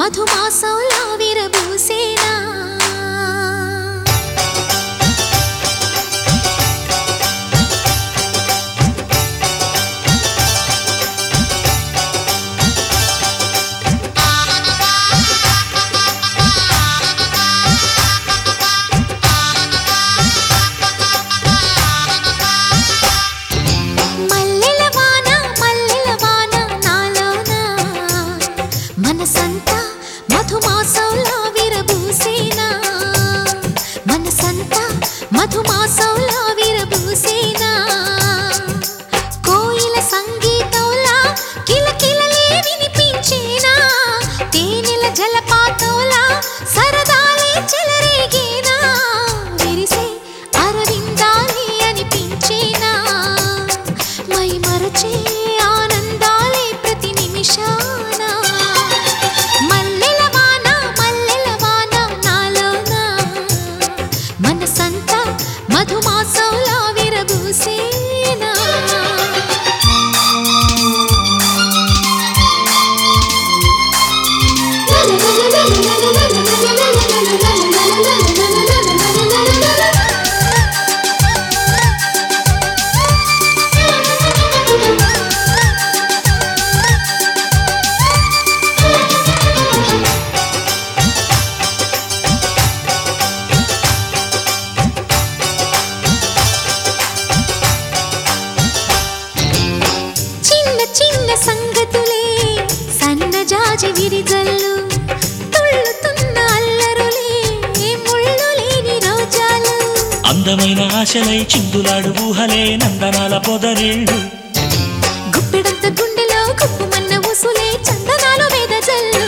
మధుమాసంలా విరబూసేనా మల్లెల వాన మల్లెల వాన నాలోన మనసంతా మధుమాసంలా విరబూసేనా మనసంతా మధుమాసంలా విరబూసేనా కోయిల సంగీతంలా కిలకిలలే వినిపించేనా తేనెల జలపాతంలా సరదాలే చెలరేగేనా విరిసే అరవిందాలే అనిపించేనా మై మరచే ఆనందాలే ప్రతి నిమిషాన మల్లెల వాన మల్లెల వాన నాలోన మనసంతా మధుమాసంలా విరబూసేనా చిన్న చిన్న సంగతులే సన్నజాజి విరిజల్లు తుళ్ళుతున్న అల్లరులే ముళ్ళు లేని రోజాలు అందమైన ఆశలై చిందులాడు ఊహలే నందనాల పొదరిళ్ళు గుప్పెడంత గుండెలో గుప్పుమన్న ఉసులే చందనాలు వేదజల్లు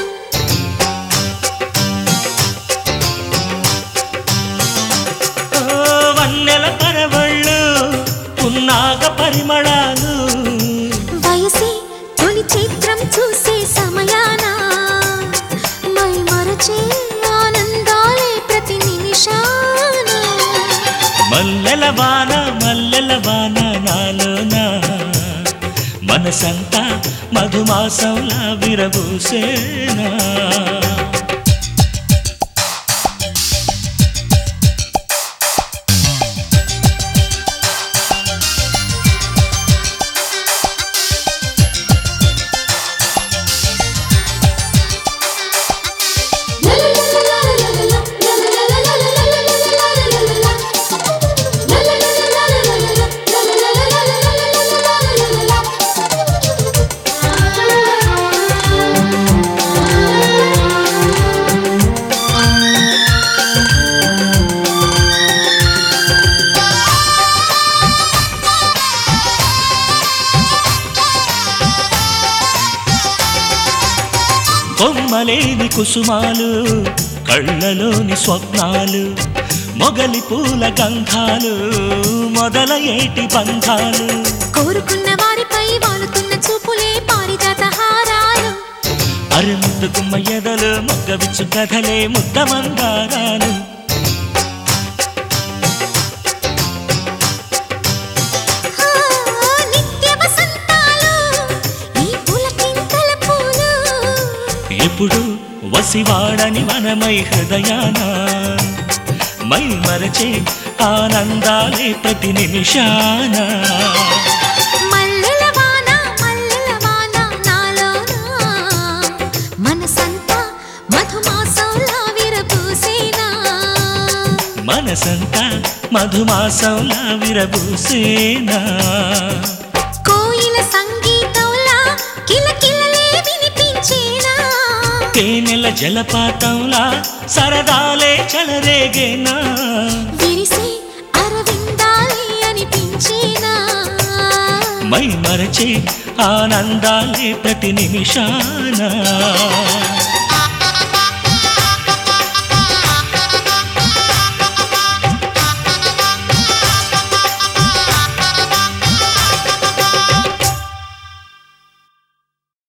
ఓ వన్నెల పరవళ్ళు పున్నాగ పరిమళాలు వయసే తొలి చిత్రం చూసే సమయాన మై మరచే ఆనందాలే ప్రతి నిమిషాన మల్లెల వాన మల్లెల వాన నాలోన మనసంతా మధుమాసంలా విరబూసేనా కొమ్మలేని కుసుమాలు కళ్ళలోని స్వప్నాలు మొగలి పూల గంధాలు మొదలయేటి బంధాలు కోరుకున్న వారిపై వాలుతున్న చూపులే పారిజాత హారాలు అరి ముద్దుకుమ్మ ఎదలు మొగ్గవిచ్చు కథలే ముద్ద మందారాలు ఆ, నిత్య వసంతాలు ఈ పులకింతల పూలు ఎప్పుడు వసివాడని మనమై హృదయాన మై మరచే ఆనందాలే ప్రతి నిమిషాన మల్లెల వాన మల్లెల వాన నాలోన మనసంతా మధుమాసంలా విరబూసేనా మనసంతా మధుమాసంలా విరబూసేనా కోయిల సంగీతంలా కిలకిలలే వినిపించేనా తేనెల జలపాతంలా సరదాలే చలరేగేనా విరిసే అరవిందాలే అనిపించేనా మై మరచే ఆనందాలే ప్రతి నిమిషాన